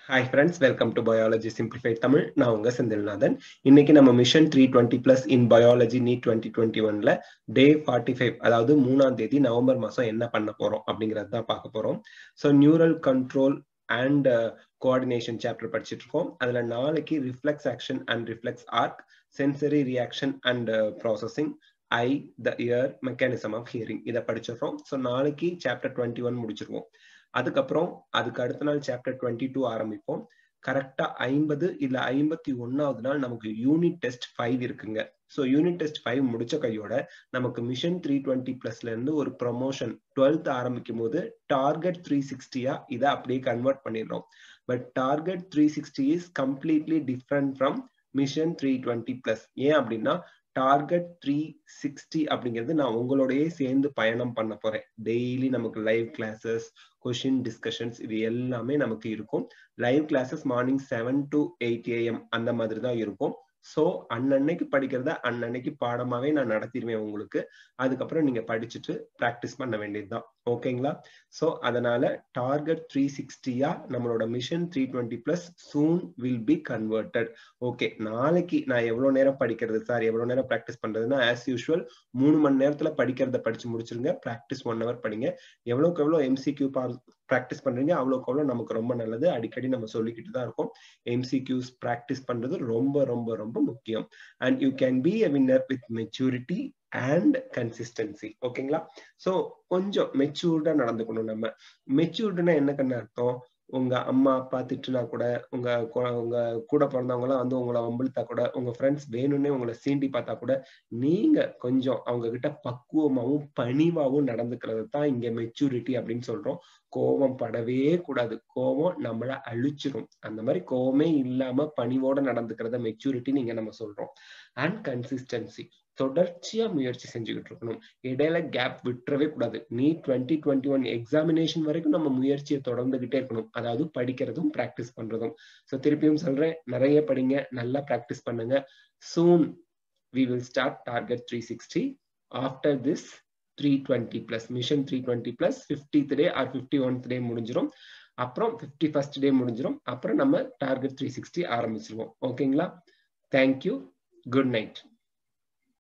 hi friends welcome to biology simplified Tamil நான் உங்க செந்தில்நாதன் இன்னைக்கு நம்ம mission three twenty plus in biology NEET twenty twenty ஒன்ல டே ஃபார்ட்டி ஃபைவ் அதாவது மூணாம் தேதி நவம்பர் மாசம் என்ன பண்ண போறோம் அப்படிங்கறது தான் பார்க்க போறோம் so neural control and coordination chapter படிச்சுட்டு இருக்கோம் அதுல நாளைக்கு reflex action and reflex arc sensory reaction and processing eye the ear mechanism of hearing இதை படிச்சிடுறோம் ஸோ நாளைக்கு சாப்டர் டுவெண்ட்டி ஒன் முடிச்சிருவோம் அதுக்கப்புறம் அதுக்கு அடுத்த நாள் சாப்டர் டுவெண்ட்டி டூ ஆரம்பிப்போம் கரெக்டா ஐம்பது இல்ல ஐம்பத்தி ஒன்னாவது நாள் நமக்கு யூனிட் டெஸ்ட் ஃபைவ் இருக்குங்க ஸோ யூனிட் டெஸ்ட் ஃபைவ் முடிச்ச கையோட நமக்கு மிஷன் த்ரீ டுவெண்ட்டி பிளஸ்ல இருந்து ஒரு ப்ரொமோஷன் டுவெல்த் ஆரம்பிக்கும் போது டார்கெட் த்ரீ சிக்ஸ்டியா இதை அப்படியே கன்வெர்ட் பண்ணிடுறோம் but target three sixty is completely different from mission three twenty plus ஏன் அப்படின்னா டார்கெட் த்ரீ சிக்ஸ்டி அப்படிங்கிறது நான் உங்களோடயே சேர்ந்து பயணம் பண்ண போறேன் டெய்லி நமக்கு லைவ் கிளாஸஸ் கொஷின் டிஸ்கஷன்ஸ் இது எல்லாமே நமக்கு இருக்கும் live classes morning seven to eight AM அந்த மாதிரி தான் இருக்கும் ஸோ அன்னன்னைக்கு படிக்கிறத அன்னன்னைக்கு பாடமாவே நான் நடத்திடுவேன் உங்களுக்கு அதுக்கப்புறம் நீங்க படிச்சுட்டு ப்ராக்டிஸ் பண்ண வேண்டியதுதான் ஓகேங்களா ஸோ அதனால டார்கெட் த்ரீ சிக்ஸ்டியா நம்மளோட mission three twenty plus soon will be converted okay நாளைக்கு நான் எவ்வளவு நேரம் படிக்கிறது சார் எவ்வளவு நேரம் ப்ராக்டிஸ் பண்றதுன்னா ஆஸ் யூஷுவல் மூணு மணி நேரத்துல படிக்கிறத படிச்சு முடிச்சிருங்க ப்ராக்டிஸ் ஒன் ஹவர் படிங்க எவ்வளவுக்கு எவ்வளவு எம்சிக்யூ ப்ராக்டிஸ் பண்றீங்க அவ்வளோக்கு அவ்வளோ நமக்கு ரொம்ப நல்லது அடிக்கடி நம்ம சொல்லிக்கிட்டு தான் இருக்கோம் எம்சிக்யூஸ் ப்ராக்டிஸ் பண்றது ரொம்ப ரொம்ப ரொம்ப முக்கியம் and you can be a winner with maturity and consistency ஓகேங்களா ஸோ கொஞ்சம் மெச்சூர்டா நடந்துக்கணும் நம்ம மெச்சூர்டுனா என்ன கண்ணு அர்த்தம் உங்க அம்மா அப்பா திட்டுனா கூட உங்க உங்க கூட பிறந்தவங்க எல்லாம் வந்து உங்களை வம்பிழுத்தா கூட உங்க ஃப்ரெண்ட்ஸ் வேணும்னே உங்களை சீண்டி பார்த்தா கூட நீங்க கொஞ்சம் அவங்க கிட்ட பக்குவமாவும் பணிவாவும் நடந்துக்கிறது தான் இங்க மெச்சூரிட்டி அப்படின்னு சொல்றோம் கோபம் படவே கூடாது கோபம் நம்மள அழிச்சிரும் அந்த மாதிரி கோபமே இல்லாம பணிவோட நடந்துக்கிறத மெச்சூரிட்டி நீங்க நம்ம சொல்றோம் அண்ட் கன்சிஸ்டன்சி தொடர்ச்சியா முயற்சி செஞ்சுக்கிட்டு இருக்கணும் இடையில கேப் விட்டுறவே கூடாது நீ டுவெண்ட்டி டுவெண்ட்டி ஒன் எக்ஸாமினேஷன் வரைக்கும் நம்ம முயற்சியை தொடர்ந்துகிட்டே இருக்கணும் அதாவது படிக்கிறதும் ப்ராக்டிஸ் பண்றதும் ஸோ திருப்பியும் சொல்றேன் நிறைய படிங்க நல்லா ப்ராக்டிஸ் பண்ணுங்க soon we will start target three sixty after this three twenty plus mission three twenty plus fiftieth day or fifty oneth day முடிஞ்சிடும் அப்புறம் ஃபிஃப்டி ஃபர்ஸ்ட் டே முடிஞ்சிடும் அப்புறம் நம்ம டார்கெட் த்ரீ சிக்ஸ்டி ஆரம்பிச்சிருவோம் ஓகேங்களா தேங்க்யூ குட் நைட்